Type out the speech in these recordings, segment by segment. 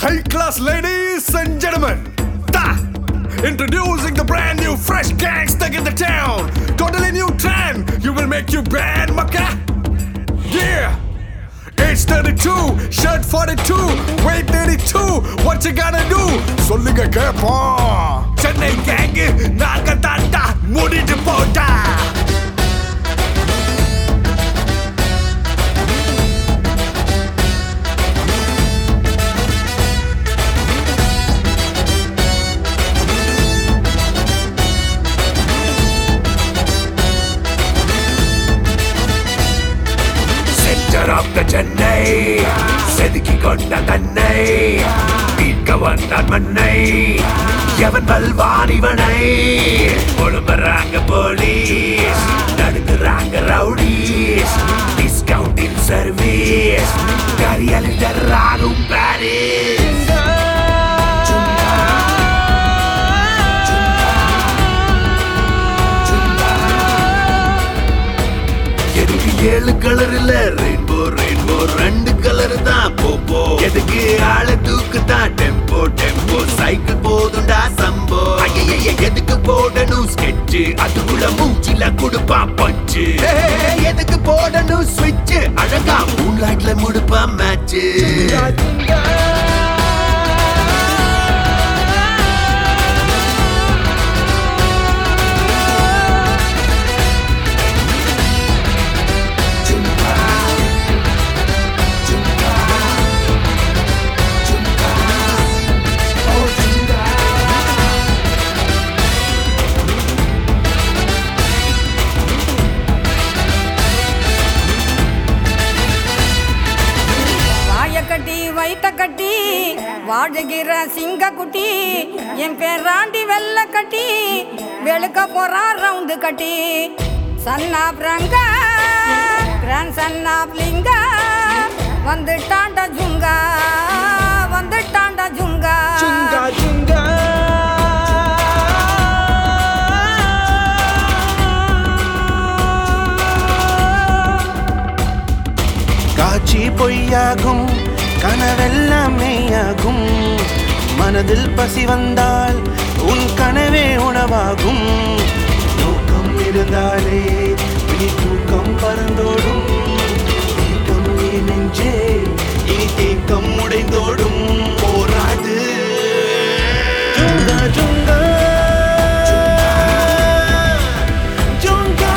High class ladies and gentlemen, ta! Introducing the brand new fresh gangster in the town. Totally new trend. You will make you bad, maka. Yeah. Age 32, shirt 42, weight 82. What you gonna do? சொல்லுங்க கேப்போம் Chennai gang நாங்க தாண்டா முடிட்டு போட்டா centre of the Chennai செதுக்கி கொண்ட தன்னை மீட்க வந்தான் மண்ணை எவன் வல்வான் இவனை ஒழும்புறாங்க போலீஸ் நடுங்குறாங்க ரவுடிஸ் டிஸ்கவுண்டில் சர்வீஸ் கரியலில் ஆகும் பாரிஸ் எதுக்கு ஏழு கலர் இல்ல ரெயின்போ ரெயின்போ ரெண்டு கலர் தான் போ போ எதுக்கு ஆள தூக்கு தான் டெம்போ டெம்போ சைக்கிள் போதுண்டா சம்போ ஐயைய எதுக்கு போடணும் ஸ்கெட்ச் அதுக்குள்ள மூச்சில கொடுப்பான் பஞ்சு எதுக்கு போடணும் ஸ்விட்ச் அழகா மூன்லைட்ல முடுப்பான் மேட்ச் வாய கட்டி வைத்த கட்டி வாழுகிற சிங்க குட்டி என் பேராண்டி வெள்ள கட்டி வெளுக்க போறான் ரவுண்டு கட்டி சன்னா பிரங்க கிராண்ட் சன்னா பிளிங்க வந்துட்டாண்டா ஜுங்கா வந்துட்டாண்டா ஜுங்கா காட்சி பொய்யாகும் கனவெல்லாம் மெய்யாகும் மனதில் பசி வந்தால் உன் கனவே உணவாகும் நோக்கம் இருந்தாலே விழி தூக்கம் பறந்தோடும் தேக்கம் நீ நெஞ்சே இனி தேக்கம் உடைந்தோடும் போராடு Junga Junga Junga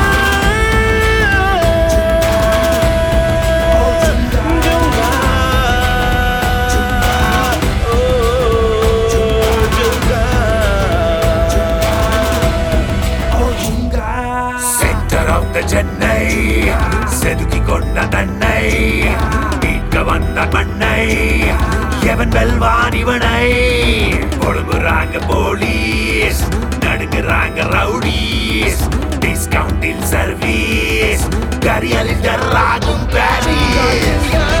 centre of the Chennai செதுக்கி கொண்ட தன்னை மீட்க வந்த மண்ணை எவன் வெல்வான் இவனை கொழும்புறாங்க போலீஸ் நடுங்குறாங்க ரவுடிஸ் டிஸ்கவுண்டில் சர்வீஸ் கரியலில் ஆகும் பாரிஸ்